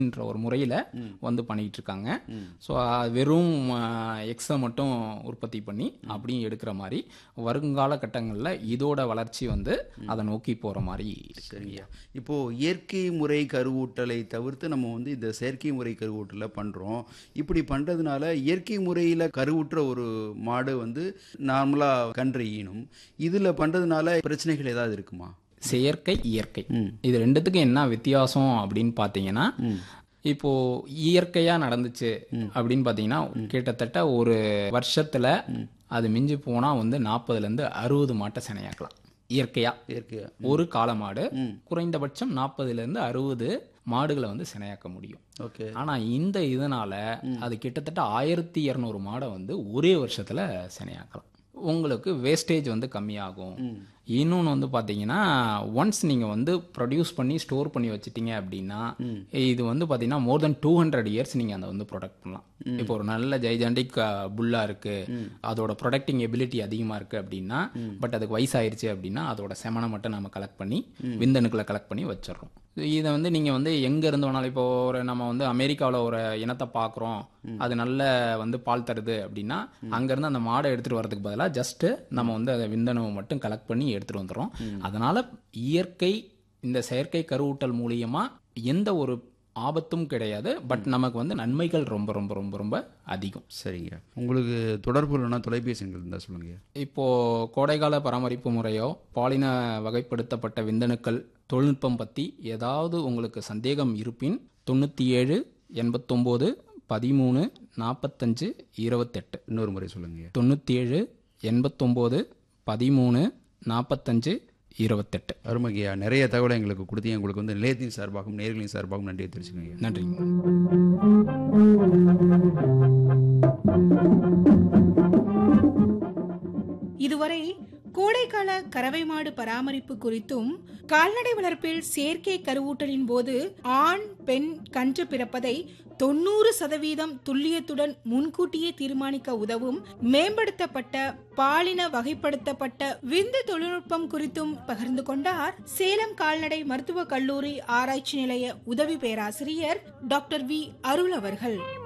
ன்ற ஒரு முறையில் வந்து பண்ணிட்டு இருக்காங்க ஸோ வெறும் எக்ஸை மட்டும் உற்பத்தி பண்ணி அப்படியும் எடுக்கிற மாதிரி வருங்கால கட்டங்களில் இதோட வளர்ச்சி வந்து அதை நோக்கி போகிற மாதிரி சரிங்க இப்போ இயற்கை முறை கருவூட்டலை தவிர்த்து நம்ம வந்து இந்த செயற்கை முறை கருவூட்டலை பண்றோம் இப்படி பண்றதுனால இயற்கை முறையில் கருவுற்ற ஒரு மாடு வந்து நார்மலா கன்று ஈனும் இதுல பண்றதுனால பிரச்சனைகள் ஏதாவது இருக்குமா செயற்கை இயற்கை இது ரெண்டுத்துக்கும் என்ன வித்தியாசம் அப்படின்னு பார்த்தீங்கன்னா இப்போ இயற்கையா நடந்துச்சு அப்படின்னு பார்த்தீங்கன்னா கிட்டத்தட்ட ஒரு வருஷத்துல அது மிஞ்சி போனா வந்து நாற்பதுல இருந்து அறுபது மாட்டை சினையாக்கலாம் இயற்கையா இயற்கையா ஒரு காளை மாடு குறைந்தபட்சம் நாற்பதுல இருந்து அறுபது மாடுகளை வந்து சினையாக்க முடியும் ஓகே ஆனா இந்த இதனால அது கிட்டத்தட்ட ஆயிரத்தி இரநூறு மாடை வந்து ஒரே வருஷத்துல சினையாக்கலாம் உங்களுக்கு வேஸ்டேஜ் வந்து கம்மியாகும் இன்னொன்று வந்து பார்த்தீங்கன்னா ஒன்ஸ் நீங்கள் வந்து ப்ரொடியூஸ் பண்ணி ஸ்டோர் பண்ணி வச்சிட்டீங்க அப்படின்னா இது வந்து பார்த்தீங்கன்னா more then two hundred years நீங்கள் அதை வந்து ப்ரொடக்ட் பண்ணலாம் இப்போ ஒரு நல்ல ஜெய்ஜாண்டிக் புல்லா இருக்கு அதோட ப்ரொடக்டிங் எபிலிட்டி அதிகமாக இருக்கு அப்படின்னா பட் அதுக்கு வயசாயிருச்சு அப்படின்னா அதோட செமனை மட்டும் நம்ம கலெக்ட் பண்ணி விந்தணுக்களை கலெக்ட் பண்ணி வச்சிடுறோம் இதை வந்து நீங்கள் வந்து எங்கே இருந்து வேணாலும் இப்போ ஒரு நம்ம வந்து அமெரிக்காவில் ஒரு இனத்தை பார்க்குறோம் அது நல்ல வந்து பால் தருது அப்படின்னா அங்கேருந்து அந்த மாடை எடுத்துகிட்டு வரதுக்கு பதிலாக ஜஸ்ட்டு நம்ம வந்து அதை விந்தணுவை மட்டும் கலெக்ட் பண்ணி எடுத்துகிட்டு வந்துடுறோம் அதனால் இயற்கை இந்த செயற்கை கருவூட்டல் மூலியமா எந்த ஒரு ஆபத்தும் கிடையாது பட் நமக்கு வந்து நன்மைகள் ரொம்ப ரொம்ப ரொம்ப ரொம்ப அதிகம் சரிங்க உங்களுக்கு தொடர்பு இல்லைன்னா தொலைபேசி எண்கள் இருந்தால் சொல்லுங்க இப்போ கோடைகால பராமரிப்பு முறையோ பாலின வகைப்படுத்தப்பட்ட விந்தணுக்கள் தொழில்நுட்பம் பற்றி ஏதாவது உங்களுக்கு சந்தேகம் இருப்பின் தொண்ணூற்றி ஏழு எண்பத்தொம்போது பதிமூணு நாற்பத்தஞ்சு இருபத்தெட்டு இன்னொரு முறை சொல்லுங்க தொண்ணூற்றி ஏழு எண்பத்தொம்போது பதிமூணு நாற்பத்தஞ்சு இருபத்தெட்டு அருமகையா நிறைய தகவலை எங்களுக்கு கொடுத்தீங்க உங்களுக்கு வந்து நிலையத்தின் சார்பாகவும் நேர்களின் சார்பாகவும் நன்றியை தெரிவிச்சுக்கோங்க நன்றிங்க இதுவரை கோடைக்கால கறவை மாடு பராமரிப்பு குறித்தும் கால்நடை வளர்ப்பில் செயற்கை கருவூட்டலின் போது ஆண் பெண் கன்று பிறப்பதை தொண்ணூறு சதவீதம் துல்லியத்துடன் முன்கூட்டியே தீர்மானிக்க உதவும் மேம்படுத்தப்பட்ட பாலின வகைப்படுத்தப்பட்ட விந்து தொழில்நுட்பம் குறித்தும் பகிர்ந்து கொண்டார் சேலம் கால்நடை மருத்துவக் கல்லூரி ஆராய்ச்சி நிலைய உதவி பேராசிரியர் டாக்டர் வி அருள் அவர்கள்